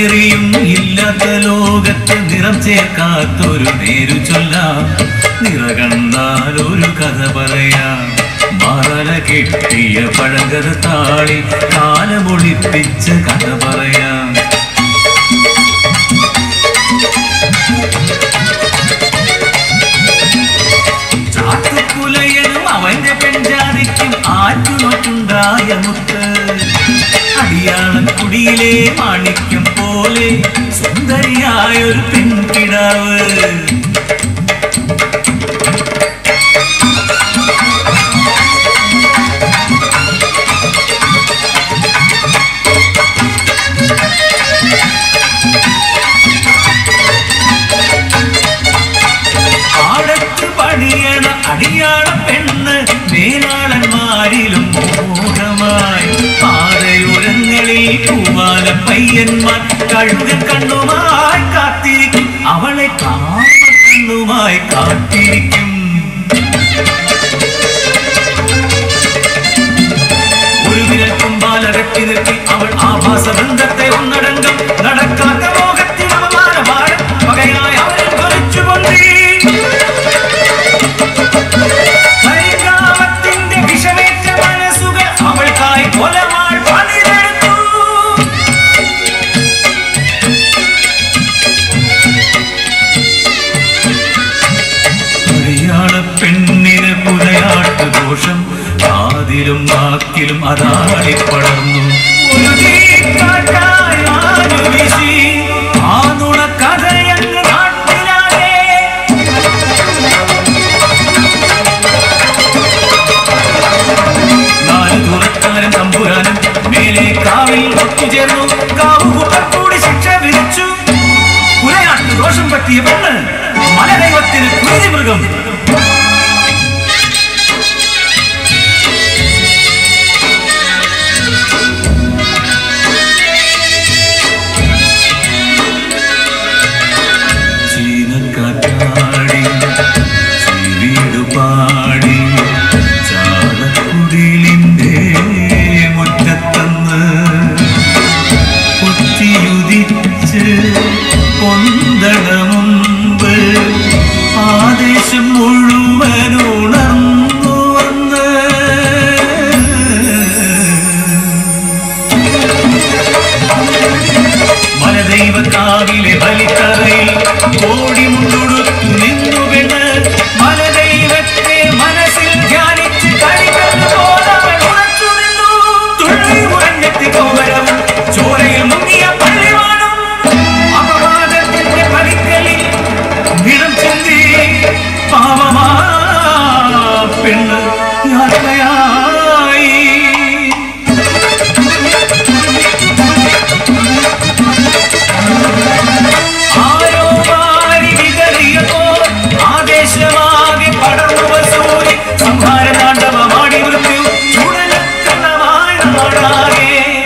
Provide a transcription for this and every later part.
നിറമേറിയും ഇല്ലാത്ത ലോകത്തെ നിറം ചേർക്കാത്തൊരു നേരു ചൊല്ലാം നിറ കണ്ടാൽ ഒരു കഥ പറയാം മാറല കെട്ടിയ പഴങ്കഥ താളി കാലമൊളിപ്പിച്ച കഥ പറയാം ചാത്തുക്കുലയനും അവന്റെ പെൺജാതിക്കും ആറ്റുനോറ്റുണ്ടായ മുത്ത് അടിയാളം കുടിയിലെ മാണിക്യം പോലെ സുന്ദരിയായ ഒരു പെൺകിടാവ് ആടത്ത് പണിയണ അടിയാള പെണ്ണ് മേലാളന്മാരിലും മോഹമായി പാതയോരങ്ങളിൽ പൂവാല പയ്യന്മാർ കഴുകൻ കണ്ണുമായി കാത്തിരിക്കും അവളെ കാമ കണ്ണുമായി കാത്തിരിക്കും ഒരു വിരൽ കുമ്പാലകത്തി നിർത്തി അവൾ ആഭാസ ബന്ധത്തെ ഒന്നടങ്കം നടക്കാത്ത മോഹത്തിൽ അവമാനമാണ് പകയായി അവൻ ജ്വലിച്ചുകൊണ്ടേ പരിഗ്രാമത്തിന്റെ വിഷമേറ്റ മനസ്സുകൾ അവൾക്കായി കൊലമാൾ പണിതെടുത്തു മലയാള പെണ്ണിന് പുലയാട്ട് ദോഷം കാതിലും നാക്കിലും അതാളി പടർന്നു ഒരു തീക്കാറ്റായി ആഞ്ഞു വീശി ആ നുണക്കഥയങ്ങ് നാട്ടിലാകെ നാല് തുറക്കാരൻ തമ്പുരാനും മേലെ കാവിൽ ഒത്തുചേർന്നു കാവ് കൂടി ശിക്ഷ വിധിച്ചു പുലയാട്ട് ദോഷം പറ്റിയ പെണ്ണ് മലദൈവത്തിന് കുരുതി മൃഗം ചീനക്കാറ്റാടി ചീവീട് പാടി ചാലക്കുടിലിന്റെ മുറ്റത്തന്ന് കുത്തിയുദിച്ച് കൊന്തണ മുമ്പ് ആദേശം മുഴുവൻ ഉണർന്നു വന്ന് മലദൈവ കാവിലെ ബലിത്തറയിൽ കോടി മുണ്ടുടുത്തു നിന്നു പെണ്ണ് മലദൈവത്തെ മനസ്സിൽ ധ്യാനിച്ച് കളിക്കുന്നു പോലവൾ ഉറച്ചു നിന്നു തുള്ളി ഉറഞ്ഞെത്തി കോവരം ചോരയിൽ മുങ്ങിയ പള്ളിവാണം അപവാദത്തിന്റെ പലിക്കലിൽ നിറം ചിന്തി പാവമാ പെണ്ണ് യാത്രയായി ആരോ വാരി വിതറിയപ്പോൾ ആദേശമാകെ പടർന്നു വസൂരി സംഹാര താണ്ഡവമാടി മൃത്യു ചുടലക്കണ്ണമായ നാടാകെ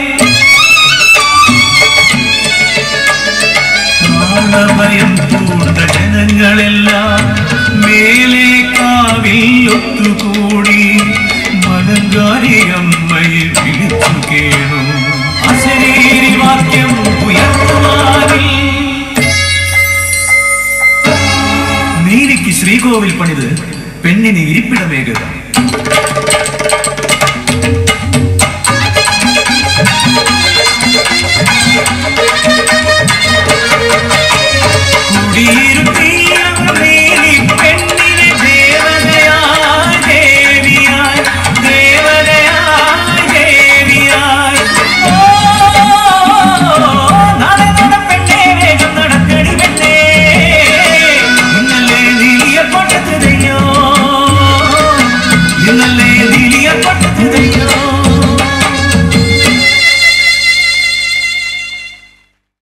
പ്രാണഭയം പൂണ്ട ജനങ്ങളെല്ലാം മേലെ കാവിൽ ഒത്തുകൂടി മലങ്കാരിയമ്മയെ വിളിച്ചു കേണു അശരീരി വാക്യം ഉയർത്തുവാനിൽ നീലിക്ക് ശ്രീകോവിൽ പണിത് പെണ്ണിന് ഇരിപ്പിടമേകുക